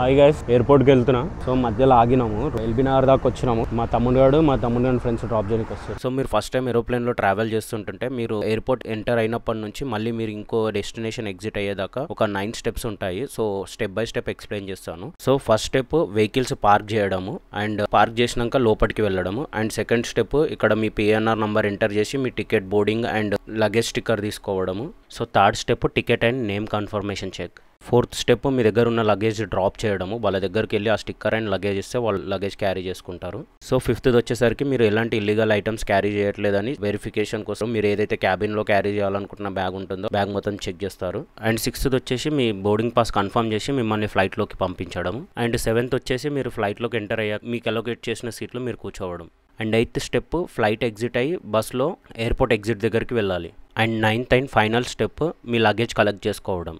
Hi guys ఎయిర్పోర్ట్కి వెళ్తున్నా so మధ్యలో ఆగినాము ఎల్బీ నగర్ దాకా వచ్చినాము మా తమ్ముడు గాడు మా తమ్ముడు గారి ఫ్రెండ్స్ డ్రాప్ చేయడానికి వస్తారు సో మీరు ఫస్ట్ టైం ఏరోప్లేన్లో ట్రావెల్ చేస్తుంటుంటే మీరు ఎయిర్పోర్ట్ ఎంటర్ అయినప్పటి నుంచి మళ్ళీ మీరు ఇంకో డెస్టినేషన్ ఎగ్జిట్ అయ్యేదాకా ఒక నైన్ స్టెప్స్ ఉంటాయి so step by step explain చేస్తాను so first step vehicles park చేయడము అండ్ పార్క్ చేసినాక లోపలికి వెళ్ళడము అండ్ సెకండ్ స్టెప్ ఇక్కడ మీ పిఎన్ఆర్ నంబర్ ఎంటర్ చేసి మీ ticket boarding and luggage sticker తీసుకోవడము so third step ticket and name confirmation check fourth step మీ దగ్గర ఉన్న లగేజ్ డ్రాప్ చేయడము వాళ్ళ దగ్గరికి వెళ్ళి ఆ స్టిక్కర్ అండ్ లగేజ్ ఇస్తే వాళ్ళు లగేజ్ క్యారీ చేసుకుంటారు సో ఫిఫ్త్ వచ్చేసరికి మీరు ఎలాంటి ఇల్లీగల్ ఐటమ్స్ క్యారీ చేయట్లేదని వెరిఫికేషన్ కోసం మీరు ఏదైతే క్యాబిన్లో క్యారీ చేయాలనుకుంటున్న బ్యాగ్ ఉంటుందో బ్యాగ్ మొత్తం చెక్ చేస్తారు అండ్ సిక్స్త్ వచ్చేసి మీ బోర్డింగ్ పాస్ కన్ఫర్మ్ చేసి మిమ్మల్ని ఫ్లైట్లోకి పంపించడం అండ్ సెవెంత్ వచ్చేసి మీరు ఫ్లైట్లోకి ఎంటర్ అయ్యాక మీకు అలొకేట్ చేసిన సీట్లో మీరు కూర్చోవడం and eighth step flight exit అయ్యి బస్లో ఎయిర్పోర్ట్ ఎగ్జిట్ దగ్గరికి వెళ్ళాలి and ninth and final step మీ లగేజ్ కలెక్ట్ చేసుకోవడం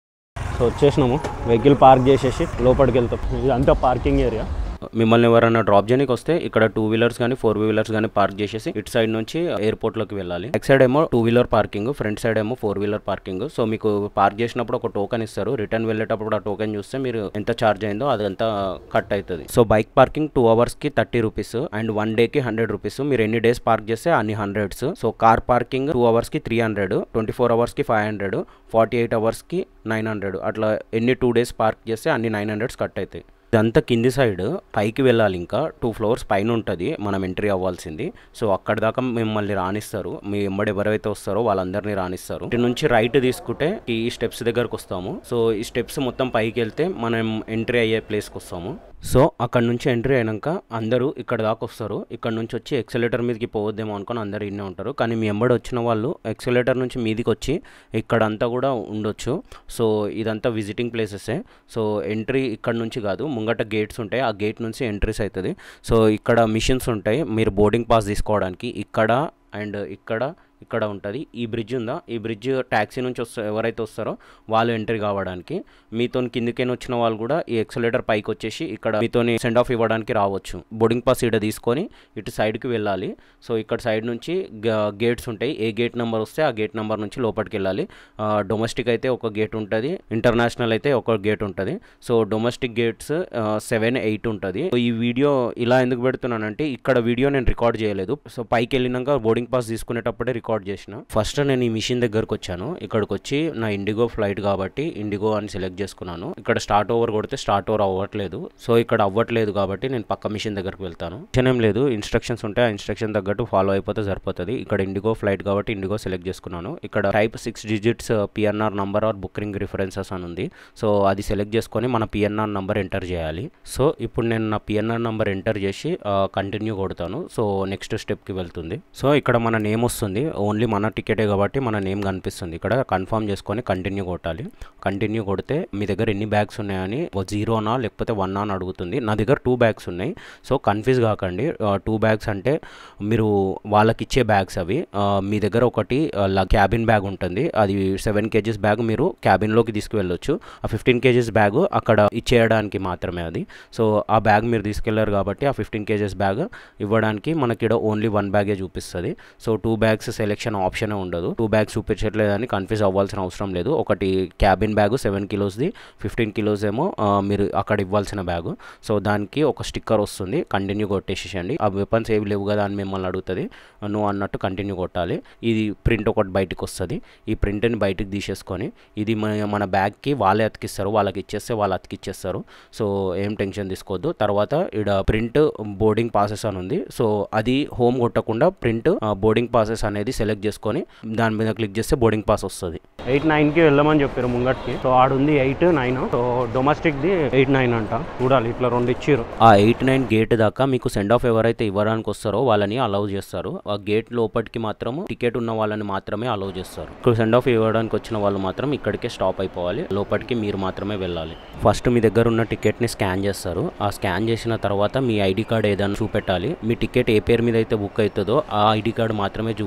సో వచ్చేసినాము వెహికల్ పార్క్ చేసేసి లోపలికి వెళ్తాం ఇదంతా పార్కింగ్ ఏరియా మిమ్మల్ని ఎవరైనా డ్రాప్ చేయడానికి వస్తే ఇక్కడ టూ వీలర్స్ కానీ ఫోర్ వీలర్స్ కానీ పార్క్ చేసేసి ఇటు సైడ్ నుంచి ఎయిర్పోర్ట్ లోకి వెళ్ళాలి బ్యాక్ సైడ్ ఏమో two wheeler parking front side ఏమో ఫోర్ వీలర్ పార్కింగ్ సో మీకు పార్క్ చేసినప్పుడు ఒక టోకెన్ ఇస్తారు రిటర్న్ వెళ్ళేటప్పుడు ఆ టోకెన్ చూస్తే మీరు ఎంత ఛార్జ్ అయిందో అదంతా కట్ అవుతుంది so bike parking two hours కి thirty rupees and one day కి హండ్రెడ్ రూపీస్ మీరు ఎన్ని డేస్ పార్క్ చేస్తే అన్ని hundreds so car parking two hours కి three hundred twenty four hours కి five hundred forty eight hours కి నైన్ హండ్రెడ్ అట్లా ఎన్ని టూ డేస్ పార్క్ చేస్తే అన్ని నైన్ హండ్రెడ్స్ కట్ అవుతాయి ఇదంతా కింది సైడ్ పైకి వెళ్ళాలి ఇంకా టూ ఫ్లోర్స్ పైన ఉంటుంది మనం ఎంట్రీ అవ్వాల్సింది సో అక్కడ దాకా మిమ్మల్ని రాణిస్తారు మీ ఎంబడి ఎవరైతే వస్తారో వాళ్ళందరినీ రాణిస్తారు ఇటు నుంచి రైట్ తీసుకుంటే ఈ స్టెప్స్ దగ్గరకు వస్తాము సో ఈ స్టెప్స్ మొత్తం పైకి వెళ్తే మనం ఎంట్రీ అయ్యే ప్లేస్కి వస్తాము సో అక్కడ నుంచి ఎంట్రీ అయినాక అందరూ ఇక్కడ దాకా వస్తారు ఇక్కడ నుంచి వచ్చి ఎక్సలేటర్ మీదకి పోవద్దేమో అనుకొని అందరూ ఇన్నే ఉంటారు కానీ మీ ఎంబడి వచ్చిన వాళ్ళు ఎక్సలేటర్ నుంచి మీదికి వచ్చి ఇక్కడంతా కూడా ఉండొచ్చు సో ఇదంతా విజిటింగ్ ప్లేసెసే సో ఎంట్రీ ఇక్కడ నుంచి కాదు ముంగట గేట్స్ ఉంటాయి ఆ గేట్ నుంచి ఎంట్రీస్ అవుతుంది సో ఇక్కడ మిషన్స్ ఉంటాయి మీరు బోర్డింగ్ పాస్ తీసుకోవడానికి ఇక్కడ అండ్ ఇక్కడ ఇక్కడ ఉంటుంది ఈ బ్రిడ్జ్ ఉందా ఈ బ్రిడ్జ్ ట్యాక్సీ నుంచి వస్తా ఎవరైతే వస్తారో వాళ్ళు ఎంట్రీ కావడానికి మీతో కిందికైనా వచ్చిన వాళ్ళు కూడా ఈ ఎక్సలేటర్ పైకి వచ్చేసి ఇక్కడ మీతోని సెండ్ ఆఫ్ ఇవ్వడానికి రావచ్చు బోర్డింగ్ పాస్ ఇక్కడ తీసుకొని ఇటు సైడ్కి వెళ్ళాలి సో ఇక్కడ సైడ్ నుంచి గేట్స్ ఉంటాయి ఏ గేట్ నెంబర్ వస్తే ఆ గేట్ నెంబర్ నుంచి లోపలికి వెళ్ళాలి డొమెస్టిక్ అయితే ఒక గేట్ ఉంటుంది ఇంటర్నేషనల్ అయితే ఒక గేట్ ఉంటుంది so domestic gates seven eight ఉంటుంది ఈ వీడియో ఇలా ఎందుకు పెడుతున్నానంటే ఇక్కడ వీడియో నేను రికార్డ్ చేయలేదు సో పైకి వెళ్ళినాక బోర్డింగ్ పాస్ తీసుకునేటప్పుడే రికార్డ్ చేసిన ఫస్ట్ నేను ఈ మిషన్ దగ్గరకు వచ్చాను ఇక్కడికి వచ్చి నా ఇండిగో ఫ్లైట్ కాబట్టి ఇండిగో అని సెలెక్ట్ చేసుకున్నాను ఇక్కడ స్టార్ట్ ఓవర్ కొడితే స్టార్ట్ ఓవర్ అవ్వట్లేదు సో ఇక్కడ అవ్వట్లేదు కాబట్టి నేను పక్క మిషన్ దగ్గరకు వెళ్తాను మిషన్ ఏం లేదు ఇన్స్ట్రక్షన్స్ ఉంటే ఆ ఇన్స్ట్రక్షన్ తగ్గట్టు ఫాలో అయిపోతే సరిపోతుంది ఇక్కడ ఇండిగో ఫ్లైట్ కాబట్టి ఇండిగో సెలెక్ట్ చేసుకున్నాను ఇక్కడ type six digits PNR number or booking references అని ఉంది సో అది సెలెక్ట్ చేసుకొని మన పిఎన్ఆర్ నంబర్ ఎంటర్ చేయాలి సో ఇప్పుడు నేను నా పిఎన్ఆర్ నంబర్ ఎంటర్ చేసి కంటిన్యూ కొడతాను సో నెక్స్ట్ స్టెప్కి వెళ్తుంది సో ఇక్కడ మన నేమ్ వస్తుంది ఓన్లీ మన టికెటే కాబట్టి మన నేమ్ కనిపిస్తుంది ఇక్కడ కన్ఫర్మ్ చేసుకొని కంటిన్యూ కొట్టాలి కంటిన్యూ కొడితే మీ దగ్గర ఎన్ని బ్యాగ్స్ ఉన్నాయని జీరోనా లేకపోతే వన్ అని అడుగుతుంది నా దగ్గర టూ బ్యాగ్స్ ఉన్నాయి సో కన్ఫ్యూజ్ కాకండి టూ బ్యాగ్స్ అంటే మీరు వాళ్ళకి ఇచ్చే బ్యాగ్స్ అవి ఆ, మీ దగ్గర ఒకటి క్యాబిన్ బ్యాగ్ ఉంటుంది అది సెవెన్ కేజీస్ బ్యాగ్ మీరు క్యాబిన్లోకి తీసుకువెళ్ళొచ్చు ఆ ఫిఫ్టీన్ కేజీస్ బ్యాగ్ అక్కడ ఇచ్చేయడానికి మాత్రమే అది సో ఆ బ్యాగ్ మీరు తీసుకెళ్లారు కాబట్టి ఆ ఫిఫ్టీన్ కేజెస్ బ్యాగ్ ఇవ్వడానికి మనకి ఇక్కడ ఓన్లీ వన్ బ్యాగే చూపిస్తుంది సో టూ బ్యాగ్స్ సెలెక్షన్ ఆప్షనే ఉండదు టూ బ్యాగ్స్ చూపించట్లేదని కన్ఫ్యూజ్ అవ్వాల్సిన అవసరం లేదు ఒకటి క్యాబిన్ బ్యాగ్ సెవెన్ కిలోస్ది ఫిఫ్టీన్ కిలోస్ ఏమో ఆ, మీరు అక్కడ ఇవ్వాల్సిన బ్యాగ్ సో దానికి ఒక స్టిక్కర్ వస్తుంది కంటిన్యూ కొట్టేసేయండి ఆ వెపన్స్ ఏవి లేవు కదా అని మిమ్మల్ని అడుగుతుంది నువ్వు అన్నట్టు కంటిన్యూ కొట్టాలి ఇది ప్రింట్ ఒకటి బయటకు వస్తుంది ఈ ప్రింట్ని బయటకు తీసేసుకొని ఇది మన మన బ్యాగ్కి వాళ్ళే అతికిస్తారు వాళ్ళకి ఇచ్చేస్తే వాళ్ళు అతికిచ్చేస్తారు సో ఏం టెన్షన్ తీసుకోవద్దు తర్వాత ఇక్కడ ప్రింట్ బోర్డింగ్ పాసెస్ అని ఉంది సో అది హోమ్ కొట్టకుండా ప్రింట్ బోర్డింగ్ పాసెస్ అనేది సెలెక్ట్ చేసుకొని దాని మీద క్లిక్ చేస్తే బోర్డింగ్ పాస్ వస్తుంది ఎయిట్ నైన్కి వెళ్ళమని చెప్పారు ముంగట్కి సో ఆడుంది ఎయిట్ నైన్ సో డొమెస్టిక్ది ఎయిట్ నైన్ అంట చూడాలి ఇట్లా రెండు ఇచ్చిర్రు ఆ ఎయిట్ నైన్ గేట్ దాకా మీకు సెండ్ ఆఫ్ ఎవరైతే ఇవ్వడానికి వస్తారో వాళ్ళని అలౌ చేస్తారు ఆ గేట్ లోపలికి మాత్రం టికెట్ ఉన్న వాళ్ళని మాత్రమే అలౌ చేస్తారు ఇప్పుడు సెండ్ ఆఫ్ ఇవ్వడానికి వచ్చిన వాళ్ళు మాత్రం ఇక్కడికే స్టాప్ అయిపోవాలి లోపలికి మీరు మాత్రమే వెళ్ళాలి ఫస్ట్ మీ దగ్గర ఉన్న టికెట్ని స్కాన్ చేస్తారు ఆ స్కాన్ చేసిన తర్వాత మీ ఐడి కార్డ్ ఏదైనా చూపెట్టాలి మీ టికెట్ ఏ పేరు మీద అయితే బుక్ అవుతుందో ఆ ఐడి కార్డ్ మాత్రమే చూపెట్టాలి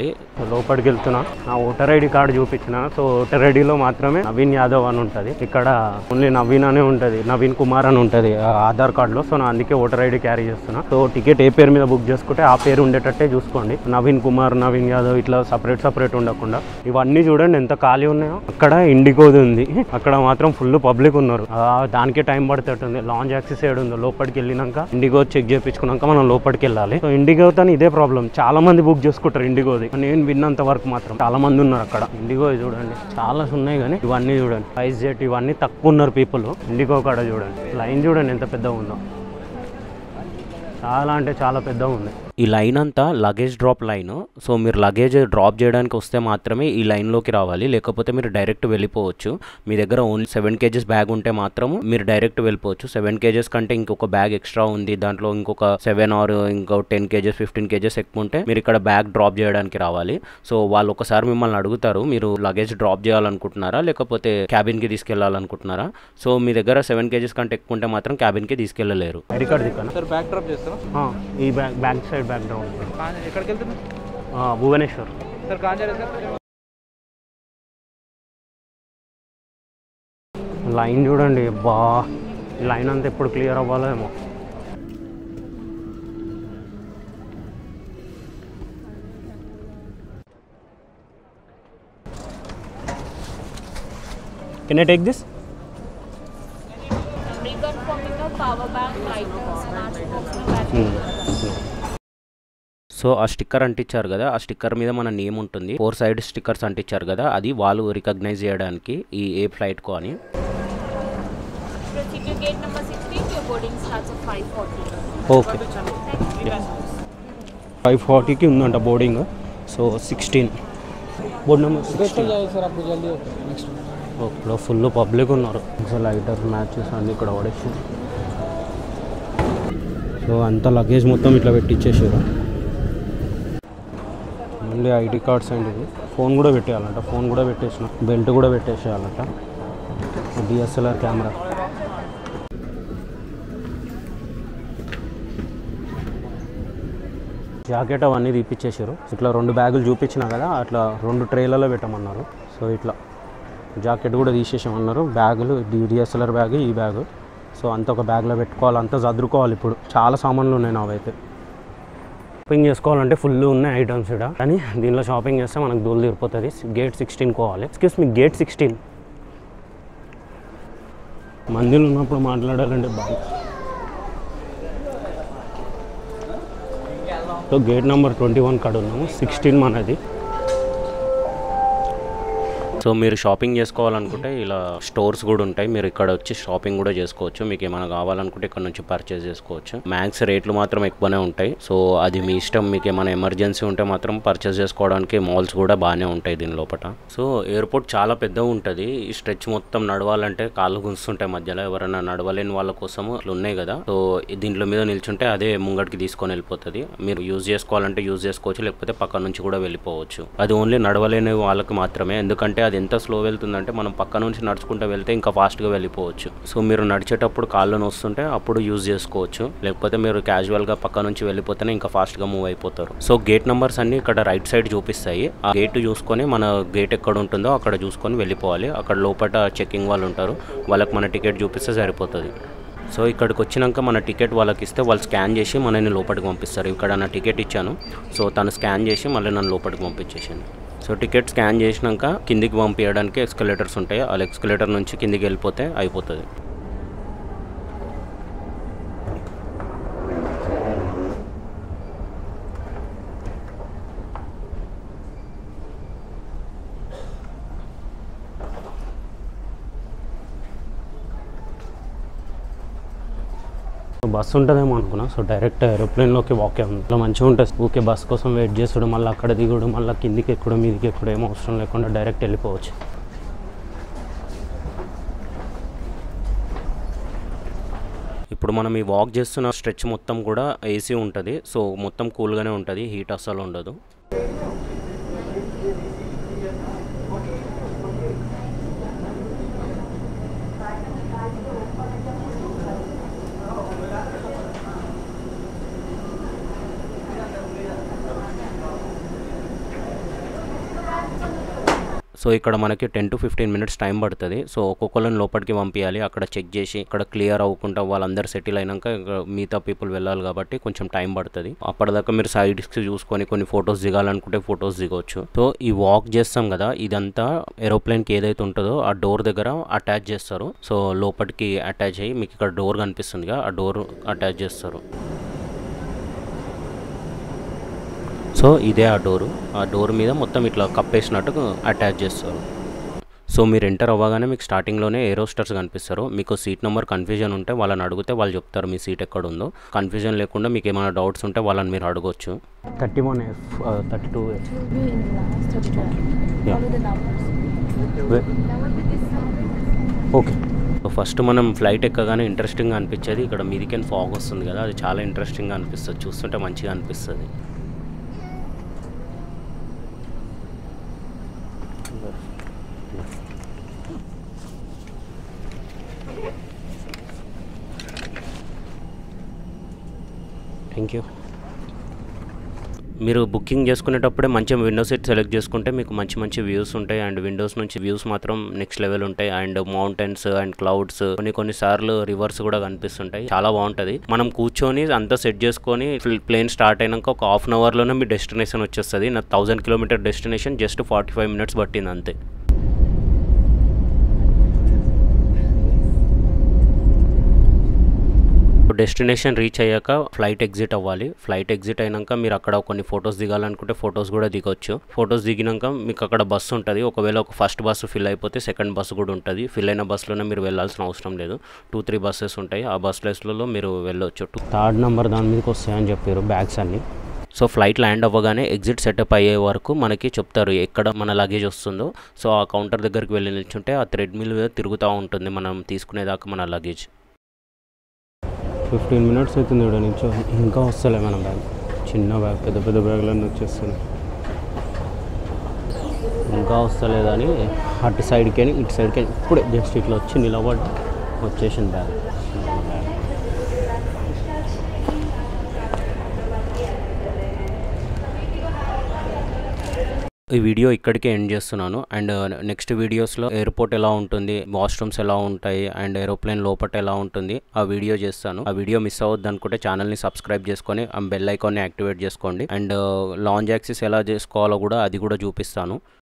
వెళ్ళాలి సో లోపలికి వెళ్తున్నా నా ఓటర్ ఐడి కార్డు చూపించిన సో ఓటర్ ఐడిలో మాత్రమే నవీన్ యాదవ్ అని ఉంటుంది ఇక్కడ ఓన్లీ నవీన్ అనే ఉంటుంది నవీన్ కుమార్ అని ఉంటుంది ఆ ఆధార్ కార్డులో సో నా అందుకే ఓటర్ ఐడి క్యారీ చేస్తున్నా సో టికెట్ ఏ పేరు మీద బుక్ చేసుకుంటే ఆ పేరు ఉండేటట్టే చూసుకోండి నవీన్ కుమార్ నవీన్ యాదవ్ ఇట్లా సపరేట్ సపరేట్ ఉండకుండా ఇవన్నీ చూడండి ఎంత ఖాళీ ఉన్నాయో అక్కడ ఇండిగోది ఉంది అక్కడ మాత్రం ఫుల్ పబ్లిక్ ఉన్నారు ఆ, దానికే టైం పడుతుంటుంది లాంచ్ యాక్సెస్ ఏడు ఉందో లోపలికి వెళ్ళినాక ఇండిగో చెక్ చేయించుకున్నాక మనం లోపలికి వెళ్ళాలి సో ఇండిగో తను ఇదే ప్రాబ్లం చాలా మంది బుక్ చేసుకుంటారు ఇండిగోది నేను విన్నంత వరకు మాత్రం చాలా మంది ఉన్నారు అక్కడ ఇండిగో చూడండి చాలా ఉన్నాయి కానీ ఇవన్నీ చూడండి ప్రైస్ జెట్ ఇవన్నీ తక్కువ ఉన్నారు పీపుల్ ఇండిగో కాడ చూడండి లైన్ చూడండి ఎంత పెద్దగా ఉందో చాలా అంటే చాలా పెద్దగా ఉంది ఈ లైన్ అంతా లగేజ్ డ్రాప్ లైన్ సో మీరు లగేజ్ డ్రాప్ చేయడానికి వస్తే మాత్రమే ఈ లైన్లోకి రావాలి లేకపోతే మీరు డైరెక్ట్ వెళ్ళిపోవచ్చు మీ దగ్గర ఓన్లీ సెవెన్ కేజెస్ బ్యాగ్ ఉంటే మాత్రం మీరు డైరెక్ట్ వెళ్ళిపోవచ్చు సెవెన్ కేజెస్ కంటే ఇంకొక బ్యాగ్ ఎక్స్ట్రా ఉంది దాంట్లో ఇంకొక సెవెన్ ఆర్ ఇంకో టెన్ కేజెస్ ఫిఫ్టీన్ కేజెస్ ఎక్కువ ఉంటే మీరు ఇక్కడ బ్యాగ్ డ్రాప్ చేయడానికి రావాలి సో వాళ్ళు ఒకసారి మిమ్మల్ని అడుగుతారు మీరు లగేజ్ డ్రాప్ చేయాలనుకుంటున్నారా లేకపోతే క్యాబిన్కి తీసుకెళ్ళాలనుకుంటున్నారా సో మీ దగ్గర సెవెన్ కేజెస్ కంటే ఎక్కువ ఉంటే మాత్రం క్యాబిన్కి తీసుకెళ్ళలేరు ఐడి కార్డు దిక్కన సార్ బ్యాక్ డ్రాప్ చేస్తారా ఈ back back side background కాంజ- ఎక్కడికి వెళ్తున్నారు భువనేశ్వర్ సార్ కాంజారే సార్ లైన్ చూడండి బా లైన్ అంతా ఎప్పుడు క్లియర్ అవ్వాలో ఏమో can I take this reconfirming a power bank, lighter, smartphone, battery. So ఆ స్టిక్కర్ అంటించారు కదా ఆ స్టిక్కర్ మీద మన నేమ్ ఉంటుంది ఫోర్ సైడ్ స్టిక్కర్స్ అంటించారు కదా అది వాళ్ళు రికగ్నైజ్ చేయడానికి ఈ ఏ ఫ్లైట్కో అని Proceed to gate number 16. Your boarding starts at 5:40. Okay five ఫార్టీకి ఉందంట boarding so sixteen board number sixteen sir అప్పుడు జల్దీ నెక్స్ట్ ఇక్కడ ఫుల్ పబ్లిక్ ఉన్నారు అసలు లైటర్ మ్యాచెస్ అన్ని ఇక్కడ పడేసి సో అంత లగేజ్ మొత్తం ఇట్లా పెట్టించేసారు మళ్ళీ ఐడి కార్డ్స్ అండి ఇది ఫోన్ కూడా పెట్టేయాలంట ఫోన్ కూడా పెట్టేసిన బెల్ట్ కూడా పెట్టేసేయాలంట డిఎస్ఎల్ఆర్ కెమెరా జాకెట్ అవన్నీ తీపిచ్చేసారు ఇట్లా రెండు బ్యాగులు చూపించినా కదా అట్లా రెండు ట్రేలలో పెట్టమన్నారు సో ఇట్లా జాకెట్ కూడా తీసేసామన్నారు బ్యాగులు డిఎస్ఎల్ఆర్ బ్యాగ్ ఈ బ్యాగ్ సో అంత ఒక బ్యాగ్లో పెట్టుకోవాలి అంతా చదురుకోవాలి ఇప్పుడు చాలా సామాన్లు ఉన్నాయి నావైతే షాపింగ్ చేసుకోవాలంటే ఫుల్ ఉన్నాయి ఐటమ్స్ ఇక్కడ కానీ దీనిలో షాపింగ్ చేస్తే మనకు దూలు తీరిపోతుంది గేట్ సిక్స్టీన్ కోవాలి ఎక్స్క్యూస్ మీ గేట్ సిక్స్టీన్ మందిలో ఉన్నప్పుడు మాట్లాడాలంటే బాగా so gate number twenty one కాడ ఉన్నాము సిక్స్టీన్ మనది సో మీరు షాపింగ్ చేసుకోవాలనుకుంటే ఇలా స్టోర్స్ కూడా ఉంటాయి మీరు ఇక్కడ వచ్చి షాపింగ్ కూడా చేసుకోవచ్చు మీకు ఏమైనా కావాలనుకుంటే ఇక్కడ నుంచి పర్చేస్ చేసుకోవచ్చు మ్యాక్స్ రేట్లు మాత్రం ఎక్కువనే ఉంటాయి సో అది మీ ఇష్టం మీకు ఏమైనా ఎమర్జెన్సీ ఉంటే మాత్రం పర్చేస్ చేసుకోవడానికి మాల్స్ కూడా బాగానే ఉంటాయి దీని లోపల సో ఎయిర్పోర్ట్ చాలా పెద్దగా ఉంటుంది ఈ స్ట్రెచ్ మొత్తం నడవాలంటే కాళ్ళు గుంస్తుంటాయి మధ్యలో ఎవరైనా నడవలేని వాళ్ళ కోసము ఇట్లా ఉన్నాయి కదా సో దీంట్లో మీద నిల్చుంటే అదే ముంగటికి తీసుకొని వెళ్ళిపోతుంది మీరు యూజ్ చేసుకోవాలంటే యూజ్ చేసుకోవచ్చు లేకపోతే పక్క నుంచి కూడా వెళ్ళిపోవచ్చు అది ఓన్లీ నడవలేని వాళ్ళకి మాత్రమే ఎందుకంటే అది ఎంత స్లో వెళ్తుందంటే మనం పక్క నుంచి నడుచుకుంటూ వెళ్తే ఇంకా ఫాస్ట్గా వెళ్ళిపోవచ్చు సో మీరు నడిచేటప్పుడు కాళ్ళు నొస్తుంటే అప్పుడు యూజ్ చేసుకోవచ్చు లేకపోతే మీరు క్యాజువల్గా పక్క నుంచి వెళ్ళిపోతేనే ఇంకా ఫాస్ట్గా మూవ్ అయిపోతారు సో గేట్ నెంబర్స్ అన్ని ఇక్కడ రైట్ సైడ్ చూపిస్తాయి ఆ గేట్ చూసుకొని మన గేట్ ఎక్కడ ఉంటుందో అక్కడ చూసుకొని వెళ్ళిపోవాలి అక్కడ లోపల చెకింగ్ వాళ్ళు ఉంటారు వాళ్ళకి మన టికెట్ చూపిస్తే సరిపోతుంది సో ఇక్కడికి వచ్చినాక మన టికెట్ వాళ్ళకి ఇస్తే వాళ్ళు స్కాన్ చేసి మనల్ని లోపలికి పంపిస్తారు ఇక్కడ నా టికెట్ ఇచ్చాను సో తను స్కాన్ చేసి మళ్ళీ నన్ను లోపలికి పంపించేసాను సో టికెట్ స్కాన్ చేసినాక కిందికి పంపించడానికి ఎక్స్కలేటర్స్ ఉంటాయి ఆ ఎక్స్కలేటర్ నుంచి కిందికి వెళ్ళిపోతే అయిపోతుంది బస్సు ఉంటుందేమో అనుకున్నా సో డైరెక్ట్ ఏరోప్లేన్లోకి వాకే ఉంది ఇట్లా మంచిగా ఉంటుంది ఊకే బస్ కోసం వెయిట్ చేసుడు మళ్ళీ అక్కడ దిగుడు మళ్ళీ కిందికి ఎక్కడం మీదికి ఎక్కడం ఏం అవసరం లేకుండా డైరెక్ట్ వెళ్ళిపోవచ్చు ఇప్పుడు మనం ఈ వాక్ చేస్తున్న స్ట్రెచ్ మొత్తం కూడా ఏసీ ఉంటుంది సో మొత్తం కూల్గానే ఉంటుంది హీట్ అస్సలు ఉండదు సో ఇక్కడ మనకి ten to fifteen minutes time పడుతుంది సో ఒక్కొక్కరిని లోపలికి పంపించాలి అక్కడ చెక్ చేసి ఇక్కడ క్లియర్ అవ్వకుండా వాళ్ళందరూ సెటిల్ అయినాక ఇంకా మిగతా పీపుల్ వెళ్ళాలి కాబట్టి కొంచెం టైం పడుతుంది అప్పటిదాకా మీరు సైడ్స్కి చూసుకొని కొన్ని ఫొటోస్ దిగాలనుకుంటే ఫొటోస్ దిగవచ్చు సో ఈ వాక్ చేస్తాం కదా ఇదంతా ఏరోప్లేన్కి ఏదైతే ఉంటుందో ఆ డోర్ దగ్గర అటాచ్ చేస్తారు సో లోపలికి అటాచ్ అయ్యి మీకు ఇక్కడ డోర్ కనిపిస్తుందిగా ఆ డోర్ అటాచ్ చేస్తారు సో ఇదే ఆ డోరు ఆ డోర్ మీద మొత్తం ఇట్లా కప్పేసినట్టు అటాచ్ చేస్తారు సో మీరు ఎంటర్ అవ్వగానే మీకు స్టార్టింగ్లోనే ఏరోస్టర్స్ కనిపిస్తారు మీకు సీట్ నెంబర్ కన్ఫ్యూజన్ ఉంటే వాళ్ళని అడిగితే వాళ్ళు చెప్తారు మీ సీట్ ఎక్కడ ఉందో కన్ఫ్యూజన్ లేకుండా మీకు ఏమైనా డౌట్స్ ఉంటే వాళ్ళని మీరు అడగొచ్చు thirty one F thirty two It will be in last 32. Yeah. Follow the numbers. Okay so first మనం ఫ్లైట్ ఎక్కగానే ఇంట్రెస్టింగ్గా అనిపించేది ఇక్కడ మీదికెన్ ఫాగ్ వస్తుంది కదా అది చాలా ఇంట్రెస్టింగ్గా అనిపిస్తుంది చూస్తుంటే మంచిగా అనిపిస్తుంది థ్యాంక్ యూ మీరు బుకింగ్ చేసుకునేటప్పుడే మంచి విండో సీట్ సెలెక్ట్ చేసుకుంటే మీకు మంచి మంచి వ్యూస్ ఉంటాయి అండ్ విండోస్ నుంచి వ్యూస్ మాత్రం నెక్స్ట్ లెవెల్ ఉంటాయి అండ్ మౌంటైన్స్ అండ్ క్లౌడ్స్ కొన్ని కొన్ని సార్లు రివర్స్ కూడా కనిపిస్తుంటాయి చాలా బాగుంటుంది మనం కూర్చొని అంతా సెట్ చేసుకొని ప్లేన్ స్టార్ట్ అయినాక ఒక హాఫ్ అన్ అవర్లోనే మీ డెస్టినేషన్ వచ్చేస్తుంది నా thousand kilometer destination just forty five minutes పట్టింది అంతే డెస్టినేషన్ రీచ్ అయ్యాక ఫ్లైట్ ఎగ్జిట్ అవ్వాలి ఫ్లైట్ ఎగ్జిట్ అయినాక మీరు అక్కడ కొన్ని ఫొటోస్ దిగాలనుకుంటే ఫొటోస్ కూడా దిగొచ్చు ఫొటోస్ దిగినాక మీకు అక్కడ బస్సు ఉంటుంది ఒకవేళ ఒక ఫస్ట్ బస్సు ఫిల్ అయిపోతే సెకండ్ బస్సు కూడా ఉంటుంది ఫిల్ అయిన బస్సులోనే మీరు వెళ్ళాల్సిన అవసరం లేదు టూ త్రీ బస్సెస్ ఉంటాయి ఆ బస్సులలో మీరు వెళ్ళొచ్చు థర్డ్ నెంబర్ దాని మీదకి వస్తాయని చెప్పారు బ్యాగ్స్ అన్ని సో ఫ్లైట్ ల్యాండ్ అవ్వగానే ఎగ్జిట్ సెటప్ అయ్యే వరకు మనకి చెప్తారు ఎక్కడ మన లగేజ్ వస్తుందో సో ఆ కౌంటర్ దగ్గరికి వెళ్ళి నిల్చుంటే ఆ థ్రెడ్ మిల్ తిరుగుతూ ఉంటుంది మనం తీసుకునేదాకా మన లగేజ్ ఫిఫ్టీన్ మినిట్స్ అవుతుంది ఇక్కడ నుంచి ఇంకా వస్తలే మన బ్యాగ్ చిన్న బ్యాగ్ పెద్ద పెద్ద బ్యాగ్లన్నీ వచ్చేస్తున్నాయి ఇంకా వస్తలేదని అటు సైడ్కి అని ఇటు సైడ్కి అని ఇప్పుడే జస్ట్ ఇట్లా వచ్చి నిలబడి వచ్చేసింది బ్యాగ్ మన బ్యాగ్ ఈ వీడియో ఇక్కడికే ఎండ్ చేస్తున్నాను అండ్ నెక్స్ట్ వీడియోస్లో ఎయిర్పోర్ట్ ఎలా ఉంటుంది వాష్రూమ్స్ ఎలా ఉంటాయి అండ్ ఏరోప్లేన్ లోపల ఎలా ఉంటుంది ఆ వీడియో చేస్తాను ఆ వీడియో మిస్ అవ్వద్దు అనుకుంటే ఛానల్ని సబ్స్క్రైబ్ చేసుకొని ఆ బెల్ ఐకాన్ని యాక్టివేట్ చేసుకోండి అండ్ లాంజ్ యాక్సెస్ ఎలా చేసుకోవాలో కూడా అది కూడా చూపిస్తాను